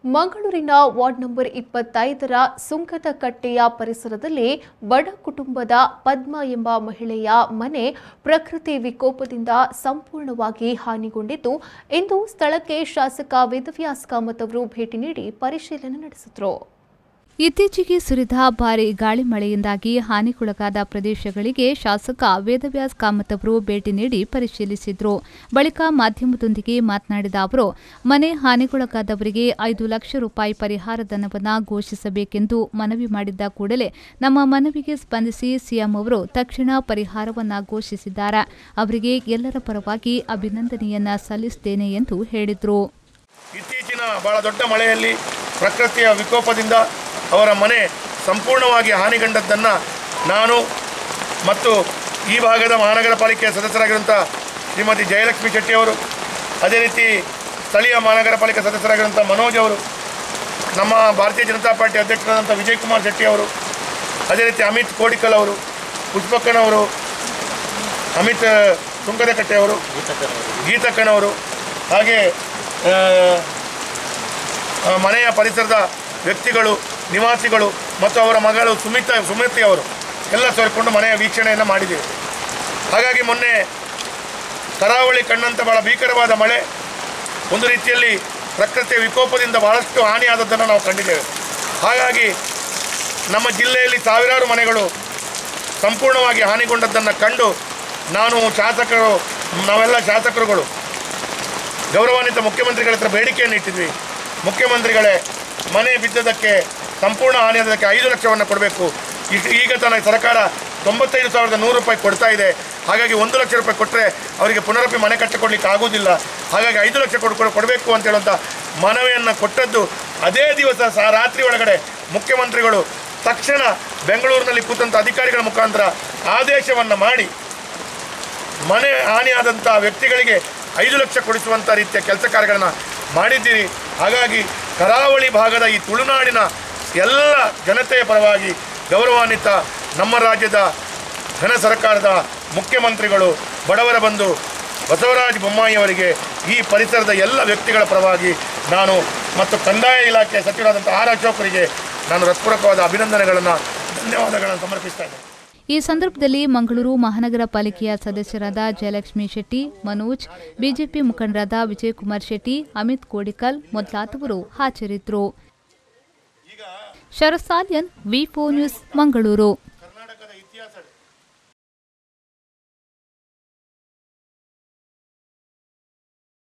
ಮಂಗಳೂರಿನ ward number ಇಪ್ಪತ್ತೈದರ ಸುಂಕದಕಟ್ಟೆಯ ಪರಿಸರದಲ್ಲಿ ಬಡ ಕುಟುಂಬದ ಪದ್ಮ ಎಂಬ ಮಹಿಳೆಯ ಮನೆ ಪ್ರಕೃತಿ ವಿಕೋಪದಿಂದ ಸಂಪೂರ್ಣವಾಗಿ ಹಾನಿಗೊಂಡಿದ್ದು ಇಂದು ಸ್ಥಳಕ್ಕೆ ಶಾಸಕ ವೇದವ್ಯಾಸ್ ಕಾಮತ್ ಅವರು ಭೇಟಿ ನೀಡಿ ಪರಿಶೀಲನೆ ನಡೆಸಿದರು ಇತ್ತೀಚೆಗೆ ಸುರಿದ ಭಾರಿ ಗಾಳಿ ಮಳೆಯಿಂದಾಗಿ ಹಾನಿಗೊಳಗಾದ ಪ್ರದೇಶಗಳಿಗೆ ಶಾಸಕ ವೇದವ್ಯಾಸ್ ಕಾಮತ್ ಅವರು ಭೇಟಿ ನೀಡಿ ಪರಿಶೀಲಿಸಿದ್ರು ಬಳಿಕ ಮಾಧ್ಯಮದೊಂದಿಗೆ ಮಾತನಾಡಿದ ಅವರು ಮನೆ ಹಾನಿಗೊಳಗಾದವರಿಗೆ ಐದು ಲಕ್ಷ ರೂಪಾಯಿ ಪರಿಹಾರ ಧನವನ್ನು ಘೋಷಿಸಬೇಕೆಂದು ಮನವಿ ಮಾಡಿದ್ದ ಕೂಡಲೇ ನಮ್ಮ ಮನವಿಗೆ ಸ್ಪಂದಿಸಿ ಸಿಎಂ ಅವರು ತಕ್ಷಣ ಪರಿಹಾರವನ್ನ ಘೋಷಿಸಿದ್ದಾರೆ ಅವರಿಗೆ ಎಲ್ಲರ ಪರವಾಗಿ ಅಭಿನಂದನೆಯನ್ನ ಸಲ್ಲಿಸುತ್ತೇನೆ ಎಂದು ಹೇಳಿದರು ಇತ್ತೀಚಿನ ಬಹಳ ದೊಡ್ಡ ಮಳೆಯಲ್ಲಿ ಪ್ರಕೃತಿಯ ವಿಕೋಪದಿಂದ ಅವರ ಮನೆ ಸಂಪೂರ್ಣವಾಗಿ ಹಾನಿಗೊಂಡದ್ದನ್ನು ನಾನು ಮತ್ತು ಈ ಭಾಗದ ಮಹಾನಗರ ಪಾಲಿಕೆಯ ಸದಸ್ಯರಾಗಿರುವಂಥ ಶ್ರೀಮತಿ ಜಯಲಕ್ಷ್ಮಿ ಶೆಟ್ಟಿ ಅವರು ಅದೇ ರೀತಿ ಸ್ಥಳೀಯ ಮಹಾನಗರ ಪಾಲಿಕೆ ಸದಸ್ಯರಾಗಿರುವಂಥ ಮನೋಜ್ ಅವರು ನಮ್ಮ ಭಾರತೀಯ ಜನತಾ ಪಾರ್ಟಿ ಅಧ್ಯಕ್ಷರಾದಂಥ ವಿಜಯ್ ಕುಮಾರ್ ಶೆಟ್ಟಿ ಅವರು ಅದೇ ರೀತಿ ಅಮಿತ್ ಕೋಡಿಕಲ್ ಅವರು ಪುಷ್ಪಕ್ಕನವರು ಅಮಿತ್ ಸುಂಕದಕಟ್ಟೆ ಅವರು ಗೀತಕ್ಕನವರು ಹಾಗೆ ಆ, ಆ, ಮನೆಯ ಪರಿಸರದ ವ್ಯಕ್ತಿಗಳು ನಿವಾಸಿಗಳು ಮತ್ತು ಅವರ ಮಗಳು ಸುಮಿತ ಸುಮಿತಿ ಅವರು ಎಲ್ಲ ಸೇರಿಕೊಂಡು ಮನೆಯ ವೀಕ್ಷಣೆಯನ್ನು ಮಾಡಿದ್ದೀವಿ ಹಾಗಾಗಿ ಮೊನ್ನೆ ಕರಾವಳಿ ಕಣ್ಣಂತ ಬಹಳ ಭೀಕರವಾದ ಮಳೆ ಒಂದು ರೀತಿಯಲ್ಲಿ ಪ್ರಕೃತಿಯ ವಿಕೋಪದಿಂದ ಬಹಳಷ್ಟು ಹಾನಿಯಾದದ್ದನ್ನು ನಾವು ಕಂಡಿದ್ದೇವೆ ಹಾಗಾಗಿ ನಮ್ಮ ಜಿಲ್ಲೆಯಲ್ಲಿ ಸಾವಿರಾರು ಮನೆಗಳು ಸಂಪೂರ್ಣವಾಗಿ ಹಾನಿಗೊಂಡದ್ದನ್ನು ಕಂಡು ನಾನು ಶಾಸಕರು ನಾವೆಲ್ಲ ಶಾಸಕರುಗಳು ಗೌರವಾನ್ವಿತ ಮುಖ್ಯಮಂತ್ರಿಗಳ ಹತ್ರ ಬೇಡಿಕೆಯನ್ನು ಇಟ್ಟಿದ್ವಿ ಮುಖ್ಯಮಂತ್ರಿಗಳೇ ಮನೆ ಬಿದ್ದದಕ್ಕೆ ಸಂಪೂರ್ಣ ಹಾನಿಯಾದದಕ್ಕೆ ಐದು ಲಕ್ಷವನ್ನು ಕೊಡಬೇಕು ಈಗ ಈಗ ತನ್ನ ಸರ್ಕಾರ ತೊಂಬತ್ತೈದು ಸಾವಿರದ ನೂರು ರೂಪಾಯಿ ಕೊಡ್ತಾ ಇದೆ ಹಾಗಾಗಿ ಒಂದು ಲಕ್ಷ ರೂಪಾಯಿ ಕೊಟ್ಟರೆ ಅವರಿಗೆ ಪುನರಪಿ ಮನೆ ಕಟ್ಟಿಕೊಡ್ಲಿಕ್ಕೆ ಆಗೋದಿಲ್ಲ ಹಾಗಾಗಿ ಐದು ಲಕ್ಷ ಕೊಡ್ ಕೊಡ್- ಕೊಡಬೇಕು ಅಂತ ಹೇಳುವಂಥ ಮನವಿಯನ್ನು ಕೊಟ್ಟದ್ದು ಅದೇ ದಿವಸ ಸಹ ರಾತ್ರಿ ಒಳಗಡೆ ಮುಖ್ಯಮಂತ್ರಿಗಳು ತಕ್ಷಣ ಬೆಂಗಳೂರಿನಲ್ಲಿ ಕೂತಂಥ ಅಧಿಕಾರಿಗಳ ಮುಖಾಂತರ ಆದೇಶವನ್ನು ಮಾಡಿ ಮನೆ ಹಾನಿಯಾದಂಥ ವ್ಯಕ್ತಿಗಳಿಗೆ ಐದು ಲಕ್ಷ ಕೊಡಿಸುವಂಥ ರೀತಿಯ ಕೆಲಸ ಕಾರ್ಯಗಳನ್ನು ಮಾಡಿದ್ದೀರಿ ಹಾಗಾಗಿ ಕರಾವಳಿ ಭಾಗದ ಈ ತುಳುನಾಡಿನ ಎಲ್ಲ ಜನತೆಯ ಪರವಾಗಿ ಗೌರವಾನ್ವಿತ ನಮ್ಮ ರಾಜ್ಯದ ಘನ ಸರ್ಕಾರದ ಮುಖ್ಯಮಂತ್ರಿಗಳು ಬಡವರ ಬಂಧು ಬಸವರಾಜ ಬೊಮ್ಮಾಯಿ ಅವರಿಗೆ ಈ ಪರಿಸರದ ಎಲ್ಲ ವ್ಯಕ್ತಿಗಳ ಪರವಾಗಿ ನಾನು ಮತ್ತು ಕಂದಾಯ ಇಲಾಖೆ ಸಚಿವರಾದಂಥ ಆರ್ ಅಶೋಕರಿಗೆ ನಾನು ಹೃತ್ಪೂರ್ವಕವಾದ ಅಭಿನಂದನೆಗಳನ್ನು ಧನ್ಯವಾದಗಳನ್ನು ಸಮರ್ಪಿಸ್ತಾ ಇದ್ದೇನೆ ಈ ಸಂದರ್ಭದಲ್ಲಿ ಮಂಗಳೂರು ಮಹಾನಗರ ಪಾಲಿಕೆಯ ಸದಸ್ಯರಾದ ಜಯಲಕ್ಷ್ಮಿ ಶೆಟ್ಟಿ ಮನೋಜ್ ಬಿಜೆಪಿ ಮುಖಂಡರಾದ ವಿಜಯಕುಮಾರ್ ಶೆಟ್ಟಿ ಅಮಿತ್ ಕೋಡಿಕಲ್ ಮೊದಲಾದವರು ಹಾಜರಿದ್ದರು ಶರಸಾಲಿಯನ್ ವಿ ನ್ಯೂಸ್ ಮಂಗಳೂರು